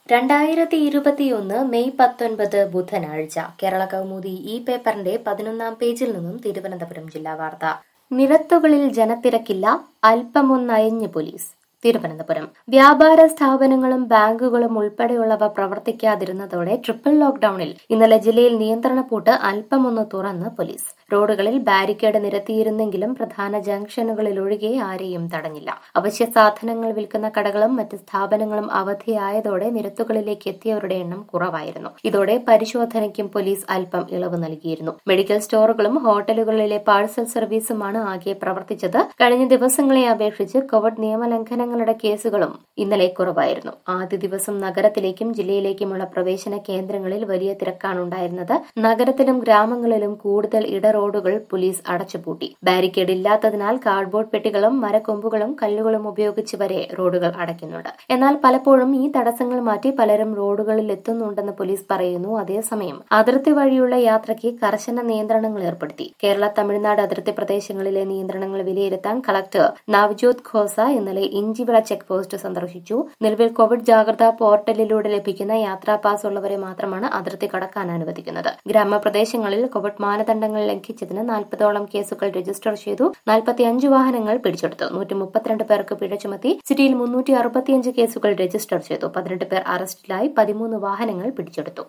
രണ്ടായിരത്തി ഇരുപത്തിയൊന്ന് മെയ് പത്തൊൻപത് ബുധനാഴ്ച കേരള കൗമുദി ഈ പേപ്പറിന്റെ പതിനൊന്നാം പേജിൽ നിന്നും തിരുവനന്തപുരം ജില്ലാ വാർത്ത നിരത്തുകളിൽ ജനത്തിരക്കില്ല അല്പമൊന്നയഞ്ഞ് പോലീസ് തിരുവനന്തപുരം വ്യാപാര സ്ഥാപനങ്ങളും ബാങ്കുകളും ഉൾപ്പെടെയുള്ളവ പ്രവർത്തിക്കാതിരുന്നതോടെ ട്രിപ്പിൾ ലോക്ഡൌണിൽ ഇന്നലെ ജില്ലയിൽ നിയന്ത്രണ പൂട്ട് അല്പമൊന്ന് തുറന്ന് പോലീസ് റോഡുകളിൽ ബാരിക്കേഡ് നിരത്തിയിരുന്നെങ്കിലും പ്രധാന ജംഗ്ഷനുകളിൽ ഒഴികെ ആരെയും തടഞ്ഞില്ല അവശ്യ സാധനങ്ങൾ വിൽക്കുന്ന കടകളും മറ്റ് സ്ഥാപനങ്ങളും അവധിയായതോടെ നിരത്തുകളിലേക്ക് എത്തിയവരുടെ എണ്ണം കുറവായിരുന്നു ഇതോടെ പരിശോധനയ്ക്കും പോലീസ് അല്പം ഇളവ് നൽകിയിരുന്നു മെഡിക്കൽ സ്റ്റോറുകളും ഹോട്ടലുകളിലെ പാഴ്സൽ സർവീസുമാണ് ആകെ പ്രവർത്തിച്ചത് കഴിഞ്ഞ ദിവസങ്ങളെ അപേക്ഷിച്ച് കോവിഡ് നിയമലംഘനങ്ങളുടെ കേസുകളും ഇന്നലെ കുറവായിരുന്നു ആദ്യ ദിവസം നഗരത്തിലേക്കും ജില്ലയിലേക്കുമുള്ള പ്രവേശന കേന്ദ്രങ്ങളിൽ വലിയ തിരക്കാണ് ഉണ്ടായിരുന്നത് നഗരത്തിലും ഗ്രാമങ്ങളിലും കൂടുതൽ ഇട റോഡുകൾ പോലീസ് അടച്ചുപൂട്ടി ബാരിക്കേഡ് ഇല്ലാത്തതിനാൽ കാർഡ്ബോർഡ് പെട്ടികളും മരക്കൊമ്പുകളും കല്ലുകളും ഉപയോഗിച്ച് വരെ റോഡുകൾ അടയ്ക്കുന്നുണ്ട് എന്നാൽ പലപ്പോഴും ഈ തടസ്സങ്ങൾ മാറ്റി പലരും റോഡുകളിൽ എത്തുന്നുണ്ടെന്ന് പോലീസ് പറയുന്നു അതേസമയം അതിർത്തി വഴിയുള്ള യാത്രയ്ക്ക് കർശന നിയന്ത്രണങ്ങൾ ഏർപ്പെടുത്തി കേരള തമിഴ്നാട് അതിർത്തി പ്രദേശങ്ങളിലെ നിയന്ത്രണങ്ങൾ വിലയിരുത്താൻ കളക്ടർ നവ്ജോത് ഖോസ ഇന്നലെ ഇഞ്ചിവിള ചെക്ക് പോസ്റ്റ് സന്ദർശിച്ചു നിലവിൽ കോവിഡ് ജാഗ്രതാ പോർട്ടലിലൂടെ ലഭിക്കുന്ന യാത്രാ പാസ് ഉള്ളവരെ മാത്രമാണ് അതിർത്തി കടക്കാൻ അനുവദിക്കുന്നത് ഗ്രാമപ്രദേശങ്ങളിൽ കോവിഡ് മാനദണ്ഡങ്ങൾ ലംഘിച്ചതിന് നാൽപ്പതോളം കേസുകൾ രജിസ്റ്റർ ചെയ്തു നാൽപ്പത്തിയഞ്ച് വാഹനങ്ങൾ പിടിച്ചെടുത്തു നൂറ്റി മുപ്പത്തിരണ്ട് പേർക്ക് പിഴ ചുമത്തി സിറ്റിയിൽ മുന്നൂറ്റി അറുപത്തിയഞ്ച് കേസുകൾ രജിസ്റ്റർ ചെയ്തു പതിനെട്ട് പേർ അറസ്റ്റിലായി പതിമൂന്ന് വാഹനങ്ങൾ പിടിച്ചെടുത്തു